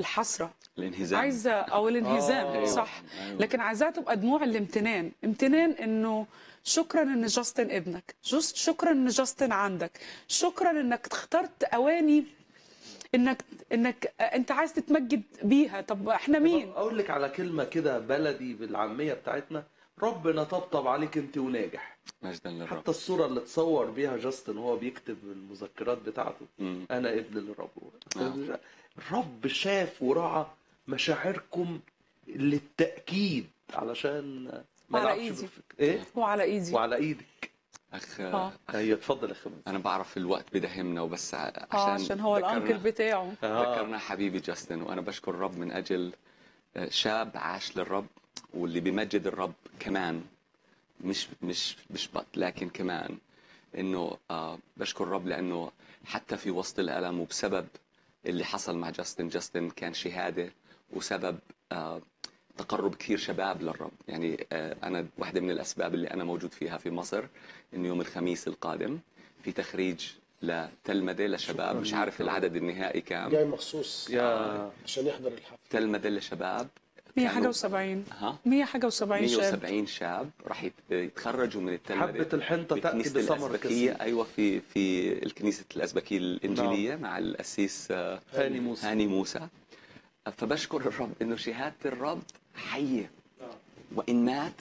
الحسره الانهزام عايزه او الانهزام آه. صح أيوة. لكن عايزاها تبقى دموع الامتنان امتنان انه شكرا ان جاستن ابنك جست شكرا ان جاستن عندك شكرا انك اخترت اواني انك انك انت عايز تتمجد بيها طب احنا مين اقول لك على كلمه كده بلدي بالعاميه بتاعتنا ربنا طبطب عليك انت وناجح مجدا للرب حتى الصوره اللي تصور بيها جاستن وهو بيكتب المذكرات بتاعته مم. انا ابن للرب آه. الرب شاف ورعى مشاعركم للتاكيد علشان ما على نلعبش إيدي. بالفكر. ايه هو على ايدي وعلى ايدك اخ آه. ايوه اتفضل يا خمس انا بعرف الوقت بدهمنا وبس ع- اه عشان عشان هو ذكرنا- الانكل بتاعه ذكرنا حبيبي جاستن وانا بشكر الرب من اجل آه، شاب عاش للرب واللي بيمجد الرب كمان مش مش مش بط لكن كمان انه آه بشكر الرب لانه حتى في وسط الالم وبسبب اللي حصل مع جاستن جاستن كان شهاده وسبب آه تقرب كثير شباب للرب يعني آه انا واحده من الاسباب اللي انا موجود فيها في مصر انه يوم الخميس القادم في تخريج لتلمذه لشباب مش عارف العدد النهائي كام جاي مخصوص يا عشان يحضر الحفل تلمذه لشباب 100 كانوا- حاجه و70 ها 100 حاجه و70 شاب 170 شاب راح يت- يتخرجوا من التلمذه حبة الحنطة تأتي بكنيسة بثمر الأزبكية كثير أيوة في في الكنيسة الأزبكية الإنجيلية مع القسيس آه، هاني موسى هاني موسى فبشكر الرب إنه شهادة الرب حية وإن مات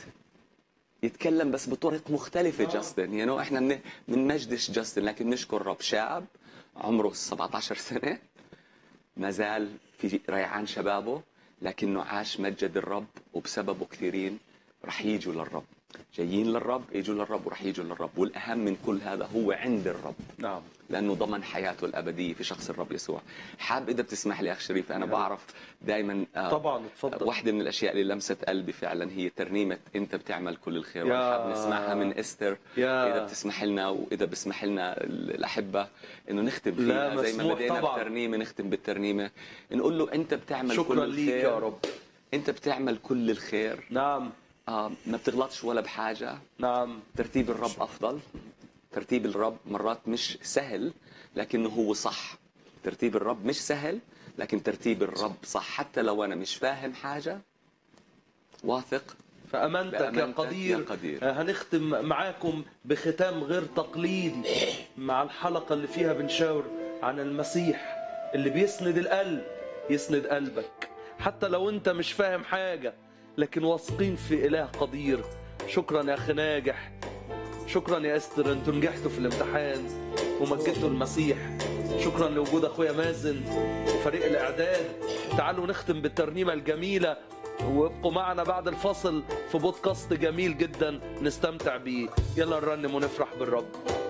يتكلم بس بطرق مختلفة جاستن يعني احنا من بنمجدش جاستن لكن نشكر الرب شاب عمره 17 سنة ما زال في ريعان شبابه لكنه عاش مجد الرب وبسببه كثيرين رح يجوا للرب جايين للرب يجوا للرب ورح يجوا للرب والأهم من كل هذا هو عند الرب نعم لانه ضمن حياته الابديه في شخص الرب يسوع حاب اذا بتسمح لي اخ شريف انا يا بعرف دائما طبعا اتفضل واحدة من الأشياء اللي لمست قلبي فعلا هي ترنيمة أنت بتعمل كل الخير يا- ونحب نسمعها من إستر يا إذا بتسمح لنا وإذا بسمح لنا الأحبة إنه نختم لا، فيها زي ما مسموح بدينا طبعاً. بترنيمة نختم بالترنيمة نقول له أنت بتعمل كل شكرا ليك الخير يا رب أنت بتعمل كل الخير نعم آه ما بتغلطش ولا بحاجة نعم ترتيب الرب أفضل ترتيب الرب مرات مش سهل لكنه هو صح ترتيب الرب مش سهل لكن ترتيب الرب صح حتى لو أنا مش فاهم حاجة واثق فأمانتك يا بأمانتك قدير يا قدير. آه، هنختم معاكم بختام غير تقليدي مع الحلقة اللي فيها بنشاور عن المسيح اللي بيسند القلب يسند قلبك حتى لو انت مش فاهم حاجة لكن واثقين في إله قدير شكرا يا أخي ناجح شكرا يا استر انتوا نجحتوا في الامتحان ومجدتوا المسيح شكرا لوجود اخويا مازن وفريق الاعداد تعالوا نختم بالترنيمه الجميله وابقوا معنا بعد الفصل في بودكاست جميل جدا نستمتع بيه يلا نرنم ونفرح بالرب